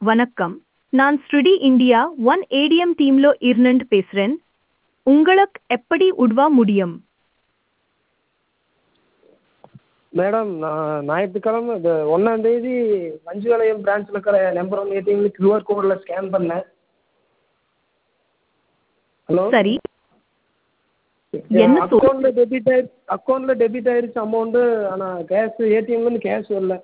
வணக்கம் நான் ஸ்ருடி இந்தியா ஒன் ஏடிஎம் டீம்ல இருந்து பேசுறேன் உங்களுக்கு எப்படி உதவ முடியும் மேடம் நான் ஞாயிற்றுக்கிழமை இந்த ஒன்றாந்தேதி மஞ்சுவலயம் பிரான்ச்சில் இருக்கிற நம்பர் ஒன் ஏடிஎம்மில் க்யூஆர் கோடில் ஸ்கேன் பண்ணேன் ஹலோ சரி என்ன சொல்- அக்கௌண்ட்டில் டெபிட் ஆயி அக்கௌண்ட்டில் டெபிட் ஆயிருச்சு அமௌண்ட்டு ஆனால் கேஷ் ஏடிஎம்லேருந்து கேஷ் வரல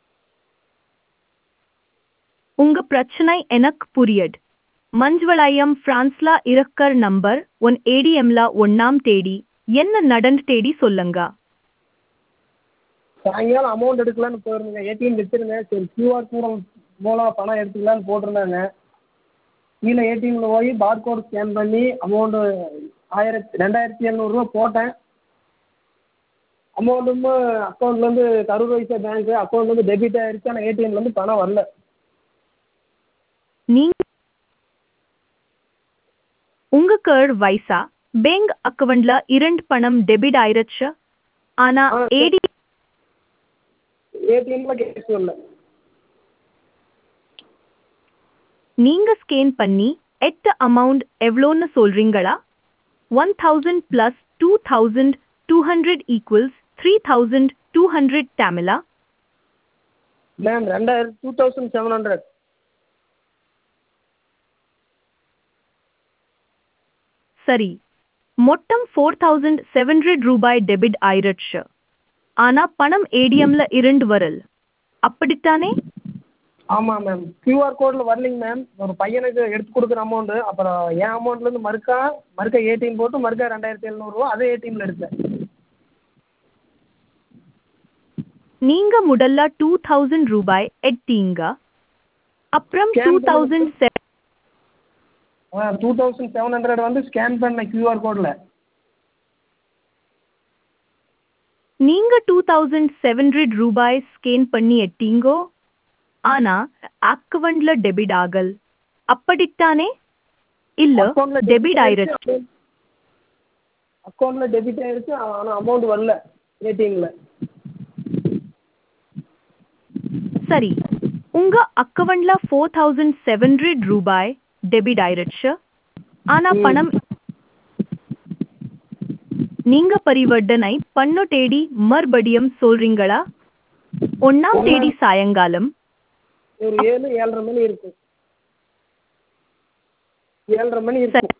உங்க பிரச்சனை எனக்கு புரியுது மஞ்சுவலாயம் பிரான்ஸ்ல இருக்கிற நம்பர் ஒன் ஏடிஎம்ல ஒன்னாம் தேதி என்ன நடந்து தேடி சொல்லுங்க சாயங்காலம் அமௌண்ட் எடுக்கலான்னு போயிருந்தேங்க ஏடிஎம் வச்சுருந்தேன் சரி க்யூஆர் கூட மூலம் பணம் எடுத்துக்கலான்னு போட்டிருந்தாங்க கீழே ஏடிஎம்மில் போய் பார்கோட் ஸ்கேன் பண்ணி அமௌண்ட்டு ஆயிரத்தி ரெண்டாயிரத்தி எழுநூறுவா போட்டேன் அமௌண்ட்டும் அக்கௌண்ட்லேருந்து கரூர் வைசா பேங்க்கு அக்கௌண்ட்லேருந்து டெபிட் ஆயிருச்சு ஆனால் ஏடிஎம்லேருந்து பணம் வரல நீங்க உங்க கர் வைசா பேங்க் அக்கவுண்ட்ல இரண்டு பணம் டெபிட் ஆயிருச்சு ஆனா ஆ, சரி. ஏடி ஏடிஎம்மில் கேஷ் வரல நீங்க ஸ்கேன் பண்ணி எட்டு அமௌண்ட் எவ்வளோன்னு சொல்றீங்களா one thousand plus two thousand two hundred equals three thousand two hundred தமிழா மேம் ரெண்டாயிரம் டூ தௌசண்ட் செவன் ஹண்ட்ரட் சரி மொத்தம் ஃபோர் தௌசண்ட் செவன் ஹண்ட்ரட் ரூபாய் டெபிட் ஆயிருச்சு ஆனா பணம் ஏடிஎம்ல இரண்டு வரல் அப்படித்தானே ஆமாம் மேம் க்யூஆர் கோடில் வரலைங்க மேம் ஒரு பையனுக்கு எடுத்து கொடுக்குற அமௌண்ட்டு அப்புறம் என் அமௌண்ட்லேருந்து மறுக்கா மறுக்கா ஏடிஎம் போட்டு மறுக்கா ரெண்டாயிரத்தி எழுநூறுவா அதே ஏடிஎம்மில் எடுத்தேன் நீங்க முதல்ல டூ தௌசண்ட் ரூபாய் எட்டீங்க அப்புறம் Scan டூ பண்ணி- தௌசண்ட் ஆ டூ தௌசண்ட் செவன் ஹண்ட்ரட் வந்து ஸ்கேன் பண்ணேன் க்யூஆர் கோடில் நீங்க டூ தௌசண்ட் செவன் ஹண்ட்ரட் ரூபாய் ஸ்கேன் பண்ணி எட்டீங்கோ ஆனா அக்கவுண்ட்ல டெபிட் ஆகல் அப்படித்தானே இல்ல டெபிட் ஆயிருச்சு அக்கௌண்ட்டில் டெபிட் ஆயிருச்சு ஆனால் அமௌண்ட் வரல ஏடிஎம்மில் சரி உங்க அக்கவுண்ட்ல ஃபோர் தௌசண்ட் செவன் ஹண்ட்ரட் ரூபாய் டெபிட் ஆயிருச்சு ஆனா ம். பணம் நீங்க பரிவர்த்தனை பண்ணு தேடி மறுபடியும் சொல்றீங்களா ஒன்னாம் தேதி சாயங்காலம் ஒரு ஏழு ஏழரை மணி இருக்கும் ஏழரை மணி இருக்கும்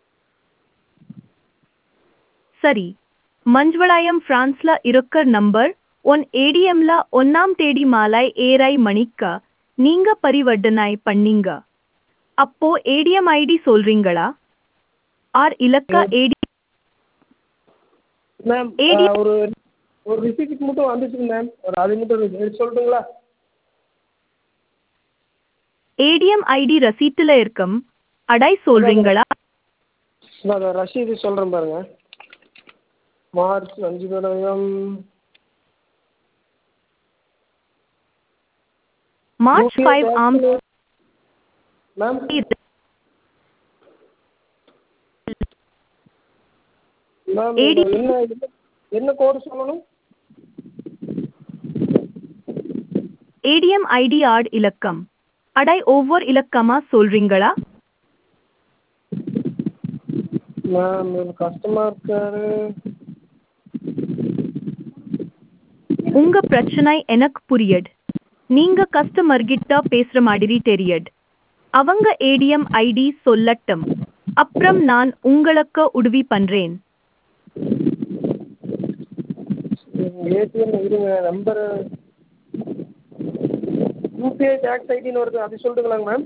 சரி மஞ்சுவலாயம் பிரான்ஸ்ல இருக்கிற நம்பர் ஒன் ஏடிஎம்ல ஒன்னாம் தேதி மாலை ஏழரை மணிக்கு நீங்க பரிவர்த்தனை பண்ணீங்க அப்போ ஏடிஎம் ஐடி சொல்றீங்களா ஆர் இலக்க ஏடி மேம் ADM ஒரு ஒரு ரிசிப்ட் மட்டும் வந்துச்சுங்க மேம் ஒரு அது மட்டும் எடுத்து சொல்லட்டுங்களா ஏடிஎம் ஐடி ரசீட்டுல இருக்கும் அடை சொல்றீங்களா நான் அதை ரசீது சொல்கிறேன் பாருங்க மார்ச் அஞ்சு தடவையும் மார்ச் ஃபைவ் ஆம் மேம் மேம் AD என்ன என்ன- என்ன கோடு சொல்லணும் ஏடிஎம் ஐடி ஆட் இலக்கம் அடை ஒவ்வொரு இலக்கமா சொல்றீங்களா மேம் ஒரு கஷ்டமாக இருக்காரு உங்க பிரச்சனை எனக்கு புரியுது நீங்க கஸ்டமர் கிட்ட பேசுற மாதிரி தெரியுது அவங்க ஏடிஎம் ஐடி சொல்லட்டும் அப்புறம் நான் உங்களுக்கு உதவி பண்றேன் ஏடிஎம் இருங்க நம்பரு யூபிஐ டேக்ஸ் ஐடின்னு வருது அது சொல்லிட்டுங்களாங்க ma'am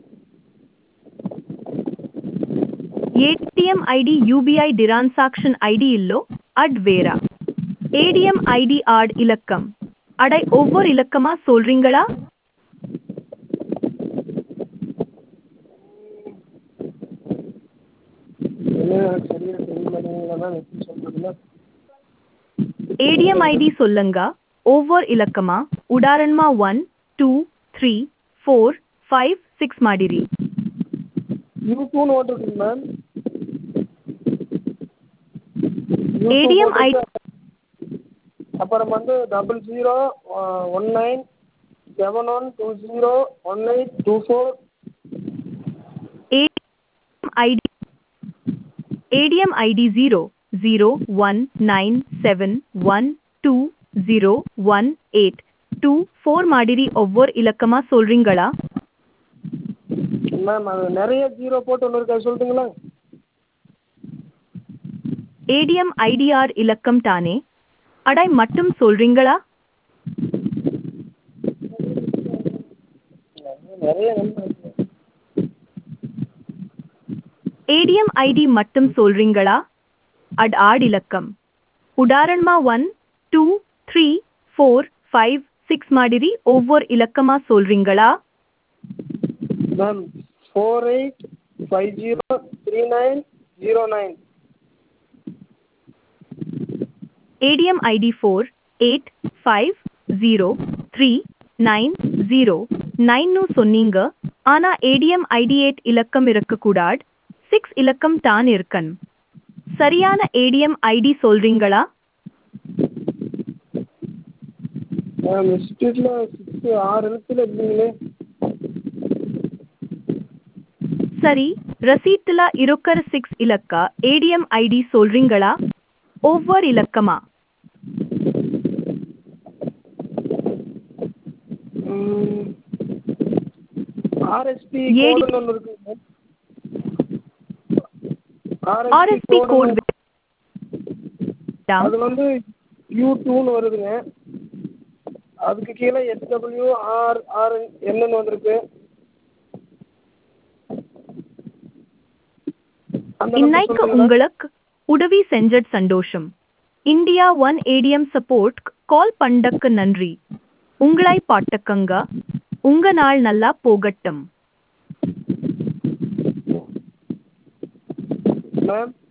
ATM ID UPI transaction ID இல்லோ அட் வேறா ஏடிஎம் ஐடி ஆட் இலக்கம் அடை ஒவ்வொரு இலக்கமா சொல்றீங்களா என்ன சரியாக தெரிய மாட்டேங்குதுங்களா மேம் எப்படி சொல்கிறதுன்னா ஏடிஎம் ஐடி சொல்லுங்க ஒவ்வொரு இலக்கமா உதாரணமா one two three four five six ಮಾಡಿರಿ யூடியூப்னு ஓட்டுருக்கு மேம் ADM ID அப்புறம் வந்து double zero one nine seven one two zero one eight two four ATM ID zero zero one nine seven one two zero one eight two four ಮಾಡಿರಿ ஒவ்வொரு இலக்கமா சொல்றீங்களா ma'am அது நிறைய ஜீரோ போட்டு ஒன்று இருக்கு அது சொல்லட்டுங்களா ஏடிஎம் ஐடிஆர் இலக்கம் தானே அடை மட்டும் சொல்றீங்களா நிறைய நம்பர் இருக்கு ஏடிஎம் ஐடி மட்டும் சொல்றீங்களா அட் ஆட் இலக்கம் உதாரணமா one two three four five six ಮಾಡಿರಿ ஒவ்வொரு இலக்கமா சொல்றீங்களா ma'am four eight five zero three nine zero nine ATM ID four eight five zero three nine zero நைன்னு சொன்னீங்க ஆனா ஏடிஎம் ஐடி எயிட் இலக்கம் இருக்கக்கூடாது சிக்ஸ் இலக்கம் தான் இருக்கன் சரியான ஏடிஎம் ஐடி சொல்றீங்களா மேம் இன்ஸ்டியூட்டில் சிக்ஸ் ஆறு எழுத்துல இருந்தீங்களே சரி ரசீட்டுல இருக்கிற சிக்ஸ் இலக்க ஏடிஎம் ஐடி சொல்றீங்களா ஒவ்வொரு இலக்கமா ஆர்எஸ்பி ஏடி- கோடுன்னு ஒன்று இருக்குங்க மேம் ஆர்எஸ்பி கோட் அது வந்து யூ டூன்னு வருதுங்க அதுக்கு கீழே எஸ்டபிள்யூ ஆர் ஆர் என்னன்னு வந்திருக்கு அந்த number இன்னைக்கு சொல்றீங்களா? உங்களுக்கு உதவி செஞ்சட் சந்தோஷம் India one ATM support call பண்ணக்கு நன்றி உங்களை பாட்டக்கங்க உங்க நாள் நல்லா போகட்டும் மேம்